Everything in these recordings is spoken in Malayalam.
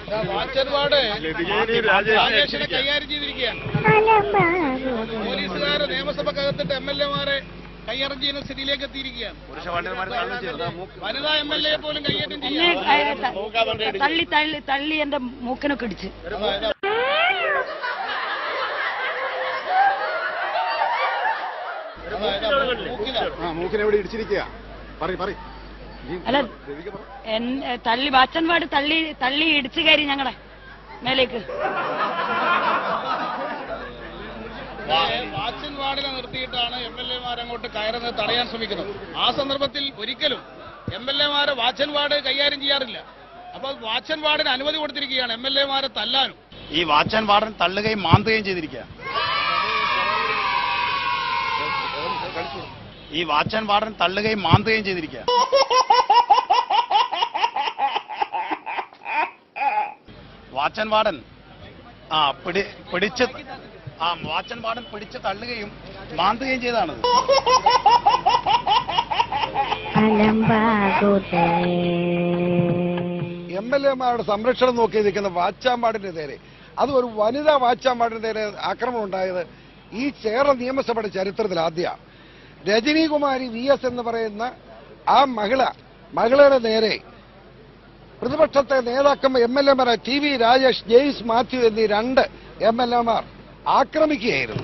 വാച്ചർവാട് രാജേഷിനെ കൈകാര്യം ചെയ്തിരിക്കുകയാണ് പോലീസുകാർ നിയമസഭക്കകത്തിട്ട് എം എൽ എമാരെ കൈകാര്യം ചെയ്യുന്ന സ്ഥിതിയിലേക്ക് എത്തിയിരിക്കുകയാണ് വനിതാ എം എൽ എ പോലും കൈകാര്യം എന്നെ ചെയ്യാം ഏ, ത- തള്ളി തള്ളി തള്ളി എന്റെ മൂക്കിനൊക്കെ ഇടിച്ച് ആ മൂക്കിനെ എവിടെ ഇടിച്ചിരിക്കുക പറ പറ അല്ല എൻ- ഏ, തള്ളി വാച്ചൻപാട് തള്ളി തള്ളി ഇടിച്ചു കയറി ഞങ്ങളെ മേലേക്ക് വാച്ചൻ വാർഡിനെ നിർത്തിയിട്ടാണ് എം എൽ എമാർ അങ്ങോട്ട് കയറുന്നത് തടയാൻ ശ്രമിക്കുന്നത് ആ സന്ദർഭത്തിൽ ഒരിക്കലും എം എൽ എമാരെ വാച്ചൻ വാർഡ് കൈകാര്യം ചെയ്യാറില്ല അപ്പൊ വാച്ചൻ വാർഡിന് അനുമതി കൊടുത്തിരിക്കുകയാണ് എം എൽ എമാരെ തല്ലാനും ഈ വാച്ചാൻ വാർഡൻ തള്ളുകയും മാന്തുകയും ചെയ്തിരിക്കുക ഈ വാച്ചാൻ വാർഡൻ തള്ളുകയും മാന്തുകയും ചെയ്തിരിക്കുക വാച്ചൻ വാർഡൻ ആ പിടി പിടിച്ച് ആ വാച്ചൻ വാർഡൻ പിടിച്ച് തള്ളുകയും മാന്തുകയും ചെയ്താണത് എം എൽ എമാരുടെ സംരക്ഷണം നോക്കി നിൽക്കുന്ന വാച്ചാമ്പാടിന്റെ നേരെ അത് ഒരു വനിതാ വാച്ചാമ്പാടിന്റെ നേരെ ആക്രമണം ഉണ്ടായത് ഈ കേരള നിയമസഭയുടെ ചരിത്രത്തിൽ ആദ്യമാണ് രജനീകുമാരി വി എസ് എന്ന് പറയുന്ന ആ മഹിള മഹിളയുടെ നേരെ പ്രതിപക്ഷത്തെ നേതാക്കന്മാർ എം എൽ എമാരെ ടി വി രാജേഷ് ജെയ്സ് മാത്യു എന്നീ രണ്ട് എം എൽ എമാർ ആക്രമിക്കുകയായിരുന്നു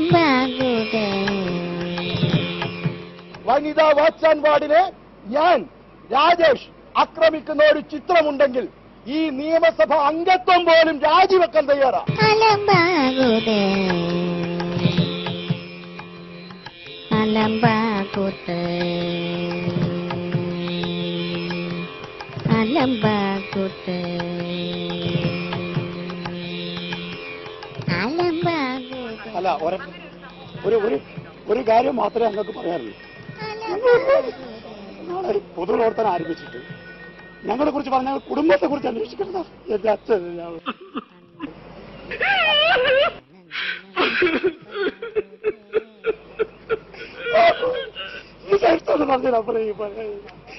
വനിതാ വാച്ചാൻ വാർഡിനെ ഞാൻ രാജേഷ് ആക്രമിക്കുന്ന ഒരു ചിത്രമുണ്ടെങ്കിൽ ഈ നിയമസഭ അംഗത്വം പോലും രാജിവെക്കാൻ തയ്യാറാ അലമ്പാകൂത്ത് അലമ്പാകൂത്ത് അലമ്പാകൂത്ത് അല്ല ഒര- ഒരു ഒരു ഒരു കാര്യം മാത്രമേ അങ്ങക്ക് പറയാനുള്ളൂ നാളെ ഒരു പൊതുപ്രവർത്തനം ആരംഭിച്ചിട്ട് ഞങ്ങളെ കുറിച്ച് പറഞ്ഞാൽ കുടുംബത്തെ കുറിച്ച് അന്വേഷിക്കണം എന്റെ അച്ഛൻ ഞാൻ ഇതെടുത്തോണ്ട് പറഞ്ഞത് അപ്പുറം ഈ പറയാ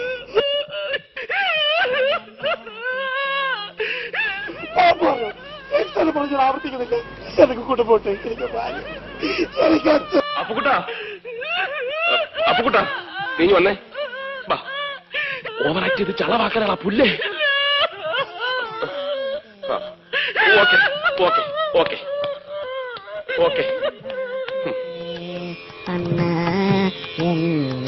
എടുത്തോണ്ട് പറഞ്ഞത് ആവർത്തിക്കുന്നില്ല എനിക്ക് കൊണ്ടുപോട്ടെ എനിക്ക് ഭാര്യ എനിക്ക് അച്ഛൻ അപ്പുക്കുട്ടാ അപ്പുക്കുട്ടാ നീ ഇങ്ങ് വന്നേ വാ ഓവറാക്ട് ചെയ്ത് ചളവാക്കാനാ പുല്ലേ ഓക്കെ ഓക്കെ ഓക്കെ ഓക്കെ അണ്ണ എൻ